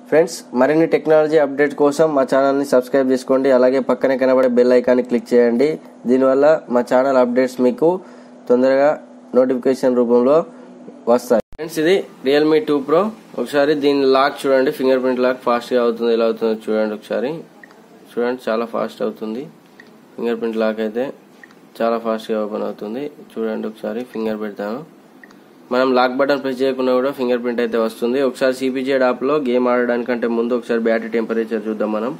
friends మరిన్ని technology update కోసం మా ఛానల్ని సబ్స్క్రైబ్ చేసుకోండి అలాగే పక్కనే కనబడే బెల్ ఐకాన్ని క్లిక్ చేయండి దీనివల్ల మా ఛానల్ అప్డేట్స్ మీకు తొందరగా నోటిఫికేషన్ రూపంలో వస్తాయి ఫ్రెండ్స్ ఇది రియల్మీ టూ ప్రో ఒకసారి దీని లాక్ చూడండి ఫింగర్ ప్రింట్ లాక్ ఫాస్ట్గా అవుతుంది ఎలా అవుతుందో చూడండి ఒకసారి చూడండి చాలా ఫాస్ట్ అవుతుంది ఫింగర్ ప్రింట్ లాక్ అయితే చాలా ఫాస్ట్గా ఓపెన్ అవుతుంది చూడండి ఒకసారి ఫింగర్ పెడతాను మనం లాక్ బటన్ ప్రెస్ చేయకుండా కూడా ఫింగర్ ప్రింట్ అయితే వస్తుంది ఒకసారి సిపిజెడ్ యాప్లో గేమ్ ఆడడానికంటే ముందు ఒకసారి బ్యాటరీ టెంపరేచర్ చూద్దాం మనం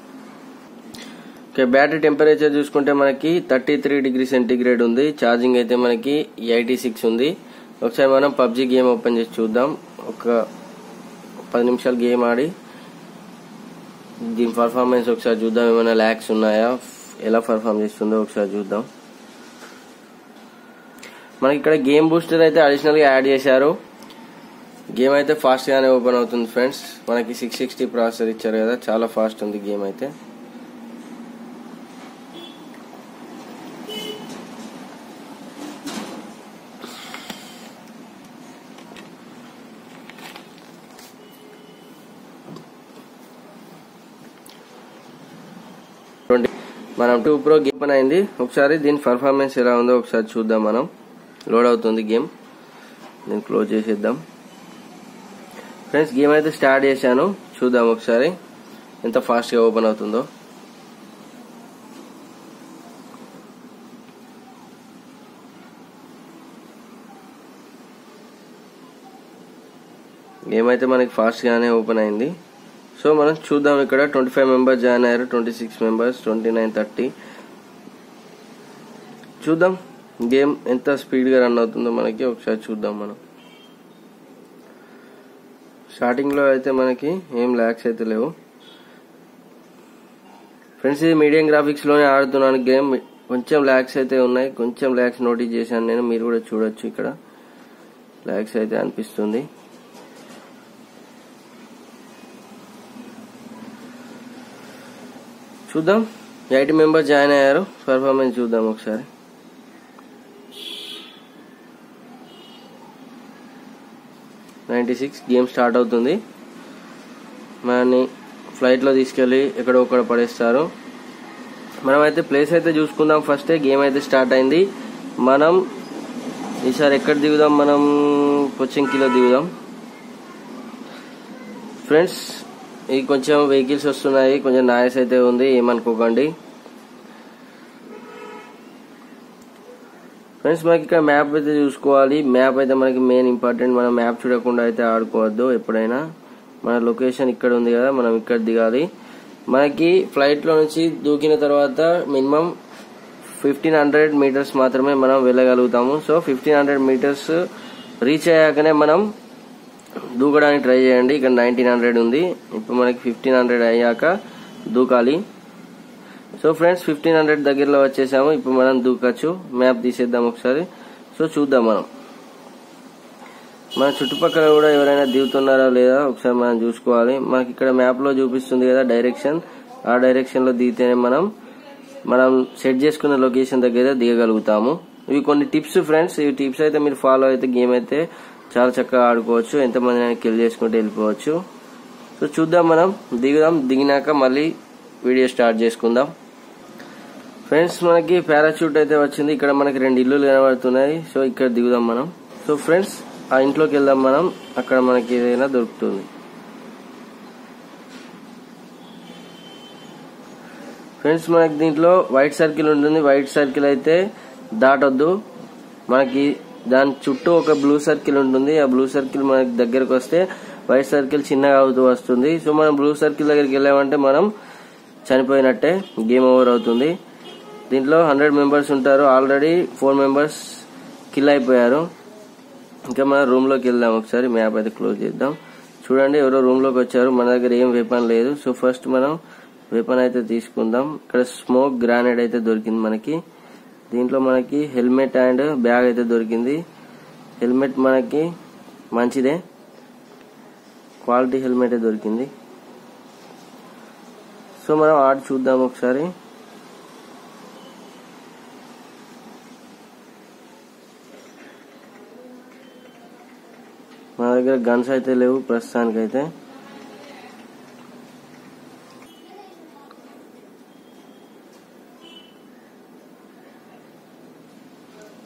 ఓకే బ్యాటరీ టెంపరేచర్ చూసుకుంటే మనకి థర్టీ త్రీ డిగ్రీ సెంటీగ్రేడ్ ఉంది ఛార్జింగ్ అయితే మనకి ఎయిటీ సిక్స్ ఉంది ఒకసారి మనం పబ్జి గేమ్ ఓపెన్ చేసి చూద్దాం ఒక పది నిమిషాలు గేమ్ ఆడి దీని పర్ఫార్మెన్స్ ఒకసారి చూద్దాం ఏమైనా ల్యాక్స్ ఉన్నాయా ఎలా పర్ఫామ్ చేస్తుందో ఒకసారి చూద్దాం మనకి ఇక్కడ గేమ్ బూస్టర్ అయితే అడిషనల్ గా యాడ్ చేశారు గేమ్ అయితే ఫాస్ట్ గానే ఓపెన్ అవుతుంది ఫ్రెండ్స్ మనకి సిక్స్ సిక్స్టీ ప్రాసెసర్ ఇచ్చారు కదా చాలా ఫాస్ట్ ఉంది గేమ్ అయితే ట్వంటీ మనం టూ ప్రో గేమ్ పని అయింది ఒకసారి దీని పర్ఫార్మెన్స్ ఎలా ఉందో ఒకసారి చూద్దాం మనం లోడ్ అవుతుంది గేమ్ నేను క్లోజ్ చేసేద్దాం ఫ్రెండ్స్ గేమ్ అయితే స్టార్ట్ చేశాను చూద్దాం ఒకసారి ఎంత ఫాస్ట్గా ఓపెన్ అవుతుందో గేమ్ అయితే మనకి ఫాస్ట్గానే ఓపెన్ అయింది సో మనం చూద్దాం ఇక్కడ ట్వంటీ ఫైవ్ మెంబర్స్ జాయిన్ అయ్యారు twenty six members twenty nine thirty చూద్దాం గేమ్ ఎంత స్పీడ్గా రన్ అవుతుందో మనకి ఒకసారి చూద్దాం మనం స్టార్టింగ్లో అయితే మనకి ఏం ల్యాక్స్ అయితే లేవు ఫ్రెండ్స్ ఇది మీడియం గ్రాఫిక్స్లోనే ఆడుతున్నాను గేమ్ కొంచెం ల్యాక్స్ అయితే ఉన్నాయి కొంచెం ల్యాక్స్ నోటీస్ చేశాను నేను మీరు కూడా చూడొచ్చు ఇక్కడ ల్యాక్స్ అయితే అనిపిస్తుంది చూద్దాం ఎయిటీ మెంబర్స్ జాయిన్ అయ్యారు పర్ఫార్మెన్స్ చూద్దాం ఒకసారి నైంటీ సిక్స్ గేమ్ స్టార్ట్ అవుతుంది మనని ఫ్లైట్లో తీసుకెళ్ళి ఎక్కడో ఒకడ పడేస్తారు మనం అయితే ప్లేస్ అయితే చూసుకుందాం ఫస్టే గేమ్ అయితే స్టార్ట్ అయింది మనం ఈసారి ఎక్కడ దిగుదాం మనం పొచ్చింకిలో దిగుదాం ఫ్రెండ్స్ ఈ కొంచెం వెహికల్స్ వస్తున్నాయి కొంచెం నాయస్ అయితే ఉంది ఏమనుకోకండి ఫ్రెండ్స్ మనకి ఇక్కడ మ్యాప్ అయితే చూసుకోవాలి మ్యాప్ అయితే మనకి మెయిన్ ఇంపార్టెంట్ మనం మ్యాప్ చూడకుండా అయితే ఆడుకోవద్దు ఎప్పుడైనా మన లొకేషన్ ఇక్కడ ఉంది కదా మనం ఇక్కడ దిగాలి మనకి ఫ్లైట్ లో నుంచి దూకిన తర్వాత మినిమం ఫిఫ్టీన్ హండ్రెడ్ మీటర్స్ మాత్రమే మనం వెళ్ళగలుగుతాము so fifteen hundred metres reach అయ్యాకనే మనం దూకడానికి ట్రై చేయండి ఇక్కడ నైన్టీన్ హండ్రెడ్ ఉంది ఇప్పుడు మనకి ఫిఫ్టీన్ హండ్రెడ్ అయ్యాక దూకాలి సో ఫ్రెండ్స్ ఫిఫ్టీన్ హండ్రెడ్ దగ్గరలో వచ్చేసాము ఇప్పుడు మనం దూకచ్చు మ్యాప్ తీసేద్దాం ఒకసారి సో చూద్దాం మనం మన చుట్టుపక్కల కూడా ఎవరైనా దిగుతున్నారా లేదా ఒకసారి మనం చూసుకోవాలి మనకి ఇక్కడ మ్యాప్ లో చూపిస్తుంది కదా డైరెక్షన్ ఆ డైరెక్షన్ లో దిగితేనే మనం మనం సెట్ చేసుకున్న లొకేషన్ దగ్గర దిగగలుగుతాము ఇవి కొన్ని టిప్స్ ఫ్రెండ్స్ ఈ టిప్స్ అయితే మీరు ఫాలో అయితే గేమ్ అయితే చాలా చక్కగా ఆడుకోవచ్చు ఎంతమంది కిల్ చేసుకుంటూ వెళ్ళిపోవచ్చు సో చూద్దాం మనం దిగుదాం దిగినాక మళ్ళీ వీడియో స్టార్ట్ చేసుకుందాం ఫ్రెండ్స్ మనకి పారాచూట్ అయితే వచ్చింది ఇక్కడ మనకి రెండు ఇల్లులు కనబడుతున్నాయి సో ఇక్కడ దిగుదాం మనం సో ఫ్రెండ్స్ ఆ ఇంట్లోకి వెళ్దాం మనం అక్కడ మనకి ఏదైనా దొరుకుతుంది ఫ్రెండ్స్ మనకి దీంట్లో వైట్ సర్కిల్ ఉంటుంది వైట్ సర్కిల్ అయితే దాటొద్దు మనకి దాని చుట్టూ ఒక బ్లూ సర్కిల్ ఉంటుంది ఆ బ్లూ సర్కిల్ మనకి దగ్గరకు వస్తే వైట్ సర్కిల్ చిన్నగా అవుతూ వస్తుంది సో మనం బ్లూ సర్కిల్ దగ్గరికి వెళ్ళామంటే మనం చనిపోయినట్టే గేమ్ ఓవర్ అవుతుంది దీంట్లో హండ్రెడ్ మెంబర్స్ ఉంటారు ఆల్రెడీ ఫోర్ మెంబర్స్ కిల్ అయిపోయారు ఇంకా మన రూమ్ లోకి వెళ్దాం ఒకసారి మ్యాప్ అయితే క్లోజ్ చేద్దాం చూడండి ఎవరో రూమ్ లోకి వచ్చారు మన దగ్గర ఏం వెపన్ లేదు సో ఫస్ట్ మనం వెపన్ అయితే తీసుకుందాం ఇక్కడ స్మోక్ గ్రానైడ్ అయితే దొరికింది మనకి దీంట్లో మనకి హెల్మెట్ అండ్ బ్యాగ్ అయితే దొరికింది హెల్మెట్ మనకి మంచిదే క్వాలిటీ హెల్మెట్ దొరికింది సో మనం ఆడి చూద్దాం ఒకసారి మన దగ్గర గన్స్ అయితే లేవు ప్రస్తుతానికైతే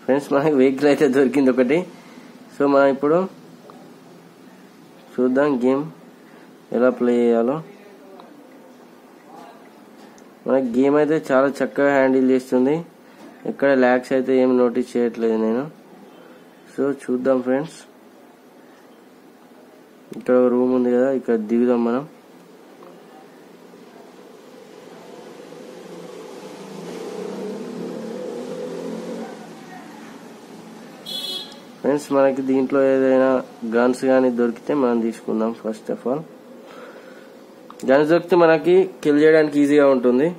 ఫ్రెండ్స్ మనకి వెహికల్ అయితే దొరికింది ఒకటి సో మనం ఇప్పుడు చూద్దాం గేమ్ ఎలా ప్లే చేయాలో మనకి గేమ్ అయితే చాలా చక్కగా హ్యాండిల్ చేస్తుంది ఎక్కడ ల్యాక్స్ అయితే ఏమి నోటీస్ చేయట్లేదు నేను సో చూద్దాం ఫ్రెండ్స్ ఇక్కడ ఒక రూమ్ ఉంది కదా ఇక్కడ దిగుదాం మనం ఫ్రెండ్స్ మనకి దీంట్లో ఏదైనా గన్స్ కానీ దొరికితే మనం తీసుకుందాం ఫస్ట్ ఆఫ్ ఆల్ గన్స్ దొరికితే మనకి కిల్ చేయడానికి ఈజీగా ఉంటుంది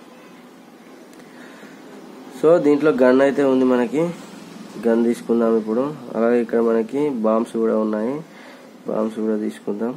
సో దీంట్లో గన్ అయితే ఉంది మనకి గన్ తీసుకుందాం ఇప్పుడు అలాగే ఇక్కడ మనకి బాంబ్స్ కూడా ఉన్నాయి బాంబ్స్ కూడా తీసుకుందాం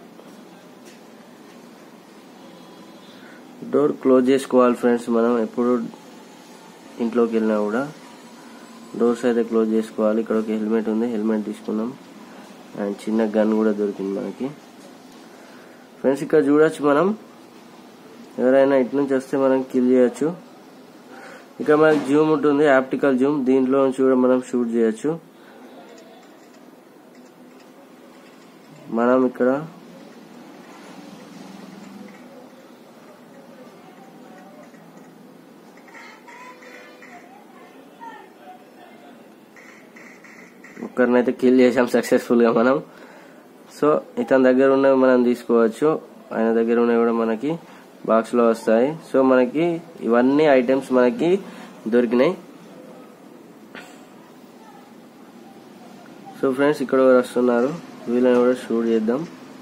డోర్ క్లోజ్ చేసుకోవాలి ఫ్రెండ్స్ మనం ఎప్పుడు ఇంట్లోకి వెళ్ళినా కూడా డోర్స్ అయితే క్లోజ్ చేసుకోవాలి ఇక్కడ ఒక హెల్మెట్ ఉంది హెల్మెట్ తీసుకున్నాం అండ్ చిన్న గన్ కూడా దొరికింది మనకి ఫ్రెండ్స్ ఇక్కడ చూడొచ్చు మనం ఎవరైనా ఇటు నుంచి వస్తే మనం కిల్ చేయొచ్చు ఇక్కడ మనకి జూమ్ ఉంటుంది ఆప్టికల్ జూమ్ దీంట్లో నుంచి కూడా మనం షూట్ చేయొచ్చు మనం ఇక్కడ ఒక్కరినైతే కిల్ చేసాం సక్సెస్ఫుల్ గా మనం సో ఇతని దగ్గర ఉన్నవి మనం తీసుకోవచ్చు ఆయన దగ్గర ఉన్నవి కూడా మనకి బాక్స్ లో వస్తాయి సో మనకి ఇవన్నీ ఐటమ్స్ మనకి దొరికినాయి సో ఫ్రెండ్స్ ఇక్కడ ఎవరు వస్తున్నారు వీళ్ళని కూడా షూట్ చేద్దాం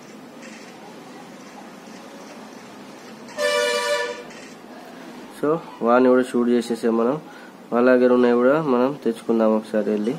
సో వాడిని కూడా షూట్ చేసేసే మనం వాళ్ళ దగ్గర ఉన్నవి కూడా మనం తెచ్చుకుందాం ఒకసారి వెళ్ళి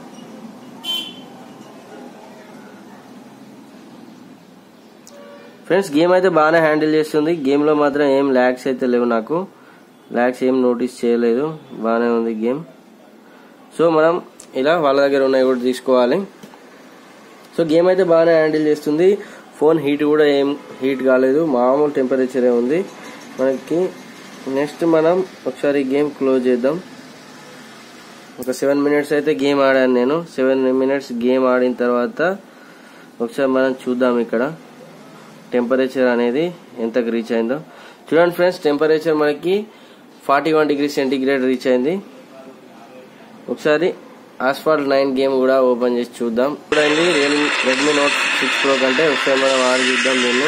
ఫ్రెండ్స్ గేమ్ అయితే బాగానే హ్యాండిల్ చేస్తుంది గేమ్ లో మాత్రం ఏం ల్యాక్స్ అయితే లేవు నాకు ల్యాక్స్ ఏం నోటీస్ చేయలేదు బాగానే ఉంది గేమ్ సో మనం ఇలా వాళ్ళ దగ్గర ఉన్నాయి కూడా తీసుకోవాలి సో గేమ్ అయితే బాగానే హ్యాండిల్ చేస్తుంది ఫోన్ హీట్ కూడా ఏం హీట్ కాలేదు మామూలు టెంపరేచరే ఉంది మనకి నెక్స్ట్ మనం ఒకసారి గేమ్ క్లోజ్ చేద్దాం ఒక సెవెన్ మినిట్స్ అయితే గేమ్ ఆడాను నేను సెవెన్ మినిట్స్ గేమ్ ఆడిన తర్వాత ఒకసారి మనం చూద్దాం ఇక్కడ టెంపరేచర్ అనేది ఎంతకు రీచ్ అయిందో చూడండి ఫ్రెండ్స్ టెంపరేచర్ మనకి forty one degree centigrade reach అయింది ఒకసారి ఆస్ఫాల్ట్ నైన్ గేమ్ కూడా ఓపెన్ చేసి చూద్దాం చూడండి రెడ్మీ నోట్ సిక్స్ ప్రో కంటే ఒకసారి మనం ఆడి చూద్దాం దీన్ని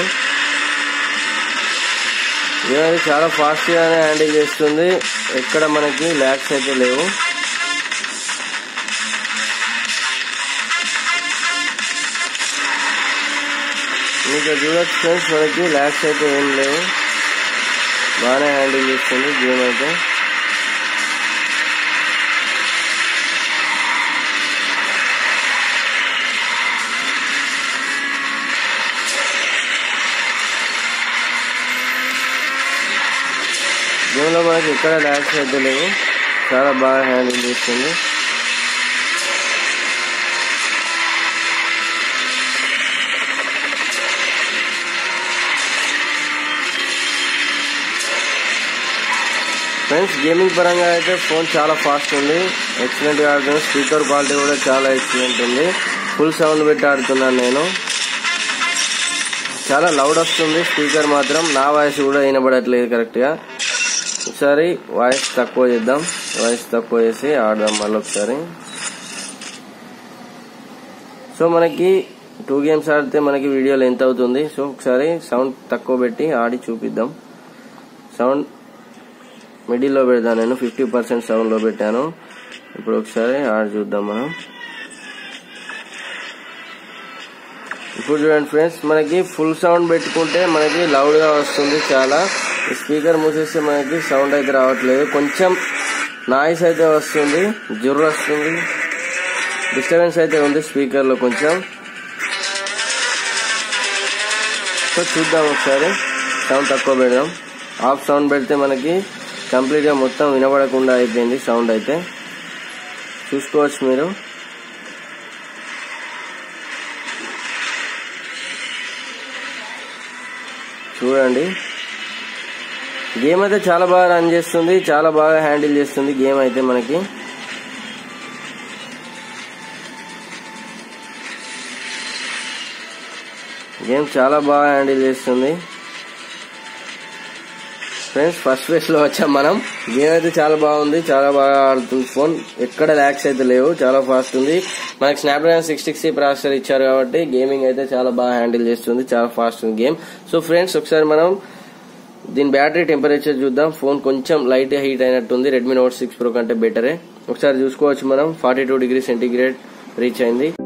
ఇదైతే చాలా ఫాస్ట్ గానే హ్యాండిల్ చేస్తుంది ఎక్కడ మనకి ల్యాక్స్ అయితే లేవు మీకు చూడొచ్చు ఫ్రెండ్స్ మనకి ల్యాక్స్ అయితే ఏం లేవు బాగానే హ్యాండిల్ చేస్తుంది గేమ్ అయితే గేమ్లో మనకి ఎక్కడ ల్యాక్స్ అయితే లేవు చాలా బాగా హ్యాండిల్ చేస్తుంది ఫ్రెండ్స్ గేమింగ్ పరంగా అయితే ఫోన్ చాలా ఫాస్ట్ ఉంది ఎక్సలెంట్ గా ఆడుతుంది స్పీకర్ క్వాలిటీ కూడా చాలా ఎక్సలెంట్ ఉంది ఫుల్ సౌండ్ పెట్టి ఆడుతున్నాను నేను చాలా లౌడ్ వస్తుంది స్పీకర్ మాత్రం నా వాయిస్ కూడా వినబడట్లేదు కరెక్ట్ గా ఒకసారి వాయిస్ తక్కువ చేద్దాం వాయిస్ తక్కువ చేసి ఆడదాం మళ్ళీ ఒకసారి సో మనకి టూ గేమ్స్ ఆడితే మనకి వీడియోలు ఎంత అవుతుంది సో ఒకసారి సౌండ్ తక్కువ పెట్టి ఆడి చూపిద్దాం సౌండ్ మిడిల్లో పెడతాను నేను ఫిఫ్టీ పర్సెంట్ సౌండ్లో పెట్టాను ఇప్పుడు ఒకసారి ఆడి చూద్దాం మనం ఇప్పుడు చూడండి ఫ్రెండ్స్ మనకి ఫుల్ సౌండ్ పెట్టుకుంటే మనకి లౌడ్గా వస్తుంది చాలా స్పీకర్ మూసేస్తే మనకి సౌండ్ అయితే రావట్లేదు కొంచెం నాయిస్ అయితే వస్తుంది జుర్రు వస్తుంది డిస్టర్బెన్స్ అయితే ఉంది స్పీకర్లో కొంచెం సో చూద్దాం ఒకసారి సౌండ్ తక్కువ పెడదాం ఆఫ్ సౌండ్ పెడితే మనకి కంప్లీట్గా మొత్తం వినబడకుండా అయిపోయింది సౌండ్ అయితే చూసుకోవచ్చు మీరు చూడండి గేమ్ అయితే చాలా బాగా రన్ చేస్తుంది చాలా బాగా హ్యాండిల్ చేస్తుంది గేమ్ అయితే మనకి గేమ్ చాలా బాగా హ్యాండిల్ చేస్తుంది ఫ్రెండ్స్ ఫస్ట్ ఫేజ్ లో వచ్చాం మనం గేమ్ అయితే చాలా బాగుంది చాలా బాగా ఆడుతుంది ఫోన్ ఎక్కడ ల్యాక్స్ అయితే లేవు చాలా ఫాస్ట్ ఉంది మనకి స్నాప్డ్రాగన్ సిక్స్ సిక్స్టీ ప్రాసెసర్ ఇచ్చారు కాబట్టి గేమింగ్ అయితే చాలా బాగా హ్యాండిల్ చేస్తుంది చాలా ఫాస్ట్ ఉంది గేమ్ సో ఫ్రెండ్స్ ఒకసారి మనం దీని బ్యాటరీ టెంపరేచర్ చూద్దాం ఫోన్ కొంచెం లైట్ హీట్ అయినట్టుంది రెడ్మీ నోట్ సిక్స్ ప్రో కంటే బెటరే ఒకసారి చూసుకోవచ్చు మనం forty two degree centigrade reach అయింది